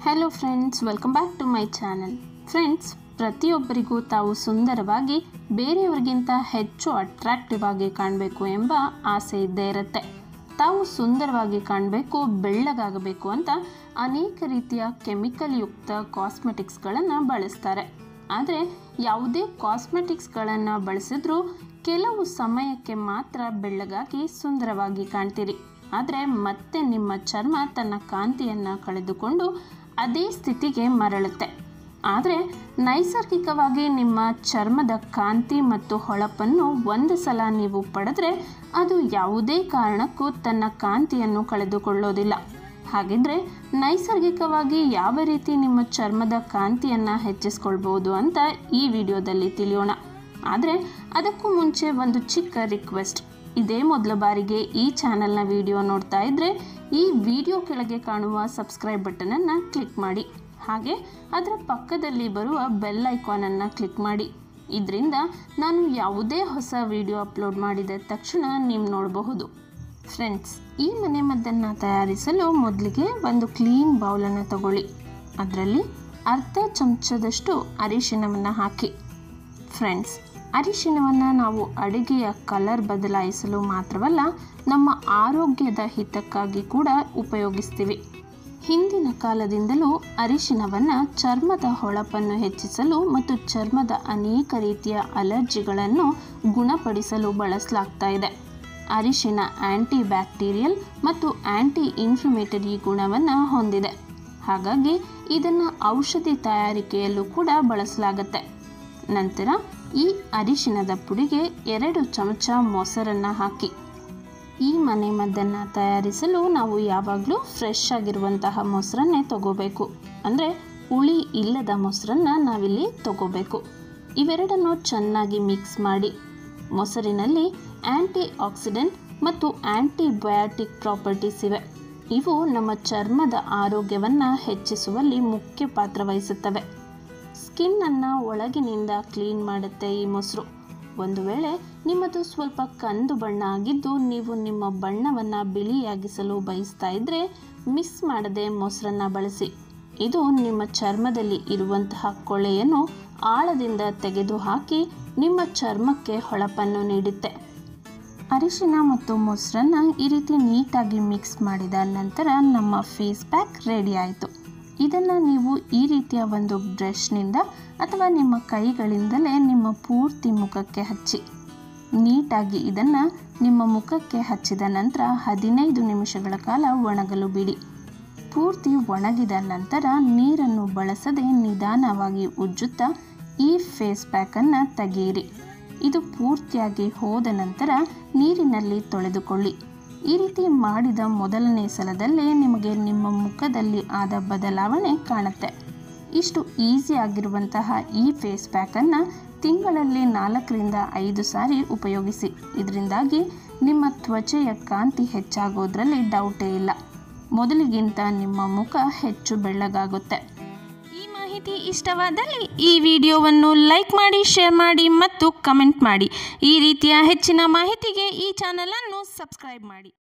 hello friends welcome back to my channel friends ಪ್ರತಿಯೊಬ್ಬರಿಗೂ ತಾವು ಸುಂದರವಾಗಿ ಬೇರೆಯವರಿಗಿಂತ ಹೆಚ್ಚು ಅಟ್ರಾಕ್ಟಿವ್ ಆಗಿ ಕಾಣಬೇಕು ಎಂಬ ಆಸೆ ಇದ್ದೇ ಇರುತ್ತೆ ತಾವು ಸುಂದರವಾಗಿ ಕಾಣಬೇಕು ಬೆಳ್ಳಗಾಗಬೇಕು ಅಂತ ಅನೇಕ ರೀತಿಯ ಕೆಮಿಕಲ್ ಯುಕ್ತ ಕಾಸ್ಮೆಟಿಕ್ಸ್ಗಳನ್ನು ಬಳಸ್ತಾರೆ ಆದರೆ ಯಾವುದೇ ಕಾಸ್ಮೆಟಿಕ್ಸ್ಗಳನ್ನು ಬಳಸಿದ್ರೂ ಕೆಲವು ಸಮಯಕ್ಕೆ ಮಾತ್ರ ಬೆಳ್ಳಗಾಗಿ ಸುಂದರವಾಗಿ ಕಾಣ್ತೀರಿ ಆದರೆ ಮತ್ತೆ ನಿಮ್ಮ ಚರ್ಮ ತನ್ನ ಕಾಂತಿಯನ್ನು ಕಳೆದುಕೊಂಡು ಅದೇ ಸ್ಥಿತಿಗೆ ಮರಳುತ್ತೆ ಆದರೆ ನೈಸರ್ಗಿಕವಾಗಿ ನಿಮ್ಮ ಚರ್ಮದ ಕಾಂತಿ ಮತ್ತು ಹೊಳಪನ್ನು ಒಂದು ಸಲ ನೀವು ಪಡೆದ್ರೆ ಅದು ಯಾವುದೇ ಕಾರಣಕ್ಕೂ ತನ್ನ ಕಾಂತಿಯನ್ನು ಕಳೆದುಕೊಳ್ಳೋದಿಲ್ಲ ಹಾಗಿದ್ರೆ ನೈಸರ್ಗಿಕವಾಗಿ ಯಾವ ರೀತಿ ನಿಮ್ಮ ಚರ್ಮದ ಕಾಂತಿಯನ್ನು ಹೆಚ್ಚಿಸ್ಕೊಳ್ಬೋದು ಅಂತ ಈ ವಿಡಿಯೋದಲ್ಲಿ ತಿಳಿಯೋಣ ಆದರೆ ಅದಕ್ಕೂ ಮುಂಚೆ ಒಂದು ಚಿಕ್ಕ ರಿಕ್ವೆಸ್ಟ್ ಇದೇ ಮೊದಲ ಬಾರಿಗೆ ಈ ಚಾನಲ್ನ ವಿಡಿಯೋ ನೋಡ್ತಾ ಇದ್ದರೆ ಈ ವಿಡಿಯೋ ಕೆಳಗೆ ಕಾಣುವ ಸಬ್ಸ್ಕ್ರೈಬ್ ಬಟನನ್ನು ಕ್ಲಿಕ್ ಮಾಡಿ ಹಾಗೆ ಅದರ ಪಕ್ಕದಲ್ಲಿ ಬರುವ ಬೆಲ್ ಐಕಾನನ್ನು ಕ್ಲಿಕ್ ಮಾಡಿ ಇದರಿಂದ ನಾನು ಯಾವುದೇ ಹೊಸ ವಿಡಿಯೋ ಅಪ್ಲೋಡ್ ಮಾಡಿದ ತಕ್ಷಣ ನೀವು ನೋಡಬಹುದು ಫ್ರೆಂಡ್ಸ್ ಈ ಮನೆ ಮದ್ದನ್ನು ತಯಾರಿಸಲು ಮೊದಲಿಗೆ ಒಂದು ಕ್ಲೀನ್ ಬೌಲನ್ನು ತಗೊಳ್ಳಿ ಅದರಲ್ಲಿ ಅರ್ಧ ಚಮಚದಷ್ಟು ಅರಿಶಿಣವನ್ನು ಹಾಕಿ ಫ್ರೆಂಡ್ಸ್ ಅರಿಶಿಣವನ್ನು ನಾವು ಅಡುಗೆಯ ಕಲರ್ ಬದಲಾಯಿಸಲು ಮಾತ್ರವಲ್ಲ ನಮ್ಮ ಆರೋಗ್ಯದ ಹಿತಕ್ಕಾಗಿ ಕೂಡ ಉಪಯೋಗಿಸ್ತೀವಿ ಹಿಂದಿನ ಕಾಲದಿಂದಲೂ ಅರಿಶಿಣವನ್ನು ಚರ್ಮದ ಹೊಳಪನ್ನು ಹೆಚ್ಚಿಸಲು ಮತ್ತು ಚರ್ಮದ ಅನೇಕ ರೀತಿಯ ಅಲರ್ಜಿಗಳನ್ನು ಗುಣಪಡಿಸಲು ಬಳಸಲಾಗ್ತಾ ಇದೆ ಅರಿಶಿಣ ಆ್ಯಂಟಿ ಬ್ಯಾಕ್ಟೀರಿಯಲ್ ಮತ್ತು ಆ್ಯಂಟಿ ಇನ್ಫ್ಲಮೇಟರಿ ಗುಣವನ್ನು ಹೊಂದಿದೆ ಹಾಗಾಗಿ ಇದನ್ನು ಔಷಧಿ ತಯಾರಿಕೆಯಲ್ಲೂ ಕೂಡ ಬಳಸಲಾಗುತ್ತೆ ನಂತರ ಈ ಅರಿಶಿಣದ ಪುಡಿಗೆ ಎರಡು ಚಮಚ ಮೊಸರನ್ನು ಹಾಕಿ ಈ ಮನೆ ಮದ್ದನ್ನು ತಯಾರಿಸಲು ನಾವು ಯಾವಾಗಲೂ ಫ್ರೆಶ್ ಆಗಿರುವಂತಹ ಮೊಸರನ್ನೇ ತಗೋಬೇಕು ಅಂದರೆ ಹುಳಿ ಇಲ್ಲದ ಮೊಸರನ್ನು ನಾವಿಲ್ಲಿ ತಗೋಬೇಕು ಇವೆರಡನ್ನು ಚೆನ್ನಾಗಿ ಮಿಕ್ಸ್ ಮಾಡಿ ಮೊಸರಿನಲ್ಲಿ ಆ್ಯಂಟಿ ಆಕ್ಸಿಡೆಂಟ್ ಮತ್ತು ಆ್ಯಂಟಿಬಯಾಟಿಕ್ ಪ್ರಾಪರ್ಟೀಸ್ ಇವೆ ಇವು ನಮ್ಮ ಚರ್ಮದ ಆರೋಗ್ಯವನ್ನು ಹೆಚ್ಚಿಸುವಲ್ಲಿ ಮುಖ್ಯ ಪಾತ್ರ ವಹಿಸುತ್ತವೆ ಸ್ಕಿನ್ನನ್ನು ಒಳಗಿನಿಂದ ಕ್ಲೀನ್ ಮಾಡುತ್ತೆ ಈ ಮೊಸರು ಒಂದು ವೇಳೆ ನಿಮ್ಮದು ಸ್ವಲ್ಪ ಕಂದು ಬಣ್ಣ ಆಗಿದ್ದು ನೀವು ನಿಮ್ಮ ಬಣ್ಣವನ್ನು ಬಿಳಿಯಾಗಿಸಲು ಬಯಸ್ತಾ ಇದ್ದರೆ ಮಿಸ್ ಮಾಡದೆ ಮೊಸರನ್ನು ಬಳಸಿ ಇದು ನಿಮ್ಮ ಚರ್ಮದಲ್ಲಿ ಇರುವಂತಹ ಕೊಳೆಯನ್ನು ಆಳದಿಂದ ತೆಗೆದುಹಾಕಿ ನಿಮ್ಮ ಚರ್ಮಕ್ಕೆ ಹೊಳಪನ್ನು ನೀಡುತ್ತೆ ಅರಿಶಿನ ಮತ್ತು ಮೊಸರನ್ನು ಈ ರೀತಿ ನೀಟಾಗಿ ಮಿಕ್ಸ್ ಮಾಡಿದ ನಂತರ ನಮ್ಮ ಫೇಸ್ ಪ್ಯಾಕ್ ರೆಡಿ ಆಯಿತು ಇದನ್ನು ನೀವು ಈ ರೀತಿಯ ಒಂದು ಬ್ರಷ್ನಿಂದ ಅಥವಾ ನಿಮ್ಮ ಕೈಗಳಿಂದಲೇ ನಿಮ್ಮ ಪೂರ್ತಿ ಮುಖಕ್ಕೆ ಹಚ್ಚಿ ನೀಟಾಗಿ ಇದನ್ನು ನಿಮ್ಮ ಮುಖಕ್ಕೆ ಹಚ್ಚಿದ ನಂತರ ಹದಿನೈದು ನಿಮಿಷಗಳ ಕಾಲ ಒಣಗಲು ಬಿಡಿ ಪೂರ್ತಿ ಒಣಗಿದ ನಂತರ ನೀರನ್ನು ಬಳಸದೆ ನಿಧಾನವಾಗಿ ಉಜ್ಜುತ್ತಾ ಈ ಫೇಸ್ ಪ್ಯಾಕನ್ನು ತೆಗೆಯಿರಿ ಇದು ಪೂರ್ತಿಯಾಗಿ ಹೋದ ನಂತರ ನೀರಿನಲ್ಲಿ ತೊಳೆದುಕೊಳ್ಳಿ ಈ ರೀತಿ ಮಾಡಿದ ಮೊದಲನೇ ಸಲದಲ್ಲೇ ನಿಮಗೆ ನಿಮ್ಮ ಮುಖದಲ್ಲಿ ಆದ ಬದಲಾವಣೆ ಕಾಣುತ್ತೆ ಇಷ್ಟು ಈಸಿ ಆಗಿರುವಂತಹ ಈ ಫೇಸ್ ಪ್ಯಾಕನ್ನು ತಿಂಗಳಲ್ಲಿ ನಾಲ್ಕರಿಂದ ಐದು ಸಾರಿ ಉಪಯೋಗಿಸಿ ಇದರಿಂದಾಗಿ ನಿಮ್ಮ ತ್ವಚೆಯ ಕಾಂತಿ ಹೆಚ್ಚಾಗೋದ್ರಲ್ಲಿ ಡೌಟೇ ಇಲ್ಲ ಮೊದಲಿಗಿಂತ ನಿಮ್ಮ ಮುಖ ಹೆಚ್ಚು ಬೆಳ್ಳಗಾಗುತ್ತೆ ಈ ಮಾಹಿತಿ ಇಷ್ಟವಾದಲ್ಲಿ ಈ ವಿಡಿಯೋವನ್ನು ಲೈಕ್ ಮಾಡಿ ಶೇರ್ ಮಾಡಿ ಮತ್ತು ಕಮೆಂಟ್ ಮಾಡಿ ಈ ರೀತಿಯ ಹೆಚ್ಚಿನ ಮಾಹಿತಿಗೆ ಈ ಚಾನಲನ್ನು ಸಬ್ಸ್ಕ್ರೈಬ್ ಮಾಡಿ